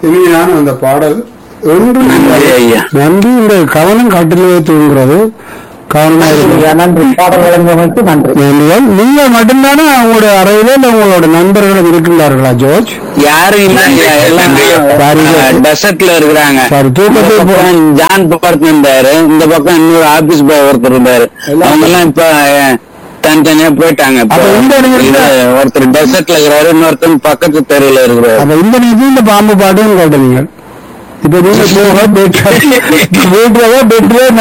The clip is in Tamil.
இனிமையான அந்த பாடல் ஒன்று நன்றி ஐயா நன்றி இந்த கவனம் கட்டிலே தூங்குறது கவனமா இருக்கு நன்றி பாடல் வழங்கியமைக்கு நன்றி நன்றிகள் நீங்கள் மட்டும்தானே அவங்களுடைய அறையில இல்ல உங்களோட நண்பர்களும் இருக்கின்றார்களா ஜோர்ஜ் யாரும் இல்ல ஐயா எல்லாம் டெசர்ட்ல இருக்கிறாங்க சரி தூக்கத்தை போ- அப்புறம் ஜான் பார்க் இருந்தாரு இந்த பக்கம் இன்னொரு ஆபீஸ் பாய் ஒருத்தர் இருந்தாரு அவங்க எல்லாம் இப்ப அஹ், தனித்தனியா போயிட்டாங்க இப்ப. அப்ப இந்த நிகழ்ச்சியில- இது ஒருத்தர் டெசர்ட்ல இருக்கிறாரு இன்னொருத்தர் பக்கத்து தெருவுல இருக்கிறாரு அப்ப இந்த நிதி இந்த பாம்பு பாட்டும் கேட்டீங்க இப்ப நீங்க போக பெட்ல பெட்ல